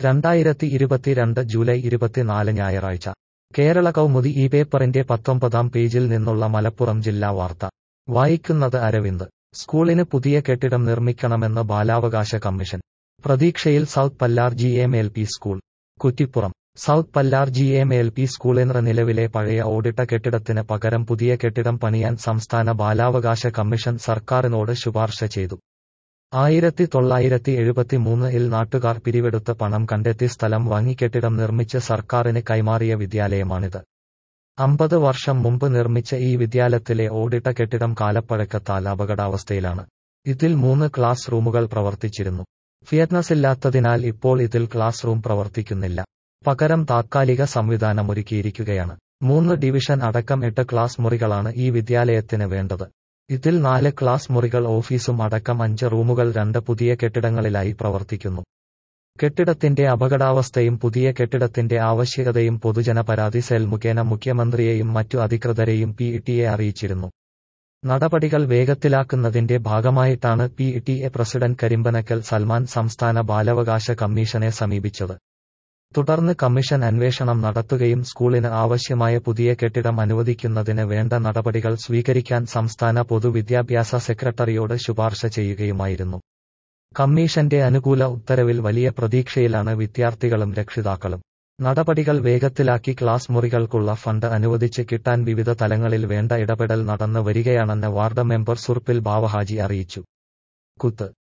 രണ്ടായിരത്തി ഇരുപത്തിരണ്ട് ജൂലൈ ഇരുപത്തിനാല് ഞായറാഴ്ച കേരള കൗമുദി ഈ പേപ്പറിന്റെ പത്തൊമ്പതാം പേജിൽ നിന്നുള്ള മലപ്പുറം ജില്ലാ വാർത്ത വായിക്കുന്നത് അരവിന്ദ് സ്കൂളിന് പുതിയ കെട്ടിടം നിർമ്മിക്കണമെന്ന് ബാലാവകാശ കമ്മീഷൻ പ്രതീക്ഷയിൽ south Pallar G M L P school Kuttippuram south Pallar G M L P സ്കൂളിന് നിലവിലെ പഴയ ഓടിട്ട കെട്ടിടത്തിന് പകരം പുതിയ കെട്ടിടം പണിയാൻ സംസ്ഥാന ബാലാവകാശ കമ്മീഷൻ സർക്കാരിനോട് ശുപാർശ ചെയ്തു ആയിരത്തി തൊള്ളായിരത്തി എഴുപത്തിമൂന്നിൽ നാട്ടുകാർ പിരിവെടുത്ത് പണം കണ്ടെത്തി സ്ഥലം വാങ്ങി കെട്ടിടം നിർമ്മിച്ച് സർക്കാരിന് കൈമാറിയ വിദ്യാലയമാണിത് അമ്പത് വർഷം മുമ്പ് നിർമ്മിച്ച ഈ വിദ്യാലയത്തിലെ ഓടിട്ട കെട്ടിടം കാലപ്പഴക്കത്താൽ അപകടാവസ്ഥയിലാണ് ഇതിൽ മൂന്ന് ക്ലാസ് റൂമുകൾ പ്രവർത്തിച്ചിരുന്നു ഫിയറ്റ്നസില്ലാത്തതിനാൽ ഇപ്പോൾ ഇതിൽ ക്ലാസ് റൂം പ്രവർത്തിക്കുന്നില്ല പകരം താത്കാലിക സംവിധാനമൊരുക്കിയിരിക്കുകയാണ് മൂന്ന് ഡിവിഷൻ അടക്കം എട്ട് ക്ലാസ് മുറികളാണ് ഈ വിദ്യാലയത്തിന് വേണ്ടത് ഇതിൽ നാല് ക്ലാസ് മുറികൾ ഓഫീസും അടക്കം അഞ്ച് റൂമുകൾ രണ്ട് പുതിയ കെട്ടിടങ്ങളിലായി പ്രവർത്തിക്കുന്നു കെട്ടിടത്തിന്റെ അപകടാവസ്ഥയും പുതിയ കെട്ടിടത്തിന്റെ ആവശ്യകതയും പൊതുജന പരാതി സെൽ മുഖേന മുഖ്യമന്ത്രിയെയും മറ്റു അധികൃതരെയും പി ടിയെ അറിയിച്ചിരുന്നു നടപടികൾ വേഗത്തിലാക്കുന്നതിന്റെ ഭാഗമായിട്ടാണ് P T A president Karimpanakkal Salman സംസ്ഥാന ബാലാവകാശ കമ്മീഷനെ സമീപിച്ചത് തുടർന്ന് കമ്മീഷൻ അന്വേഷണം നടത്തുകയും സ്കൂളിന് ആവശ്യമായ പുതിയ കെട്ടിടം അനുവദിക്കുന്നതിന് വേണ്ട നടപടികൾ സ്വീകരിക്കാൻ സംസ്ഥാന പൊതുവിദ്യാഭ്യാസ സെക്രട്ടറിയോട് ശുപാർശ ചെയ്യുകയുമായിരുന്നു കമ്മീഷന്റെ അനുകൂല ഉത്തരവിൽ വലിയ പ്രതീക്ഷയിലാണ് വിദ്യാർത്ഥികളും രക്ഷിതാക്കളും നടപടികൾ വേഗത്തിലാക്കി ക്ലാസ് മുറികൾക്കുള്ള ഫണ്ട് അനുവദിച്ച് കിട്ടാൻ വിവിധ തലങ്ങളിൽ വേണ്ട ഇടപെടൽ നടന്നു വരികയാണെന്ന് വാർഡ് മെമ്പർ സുർപ്പിൽ ബാവഹാജി അറിയിച്ചു കുത്ത്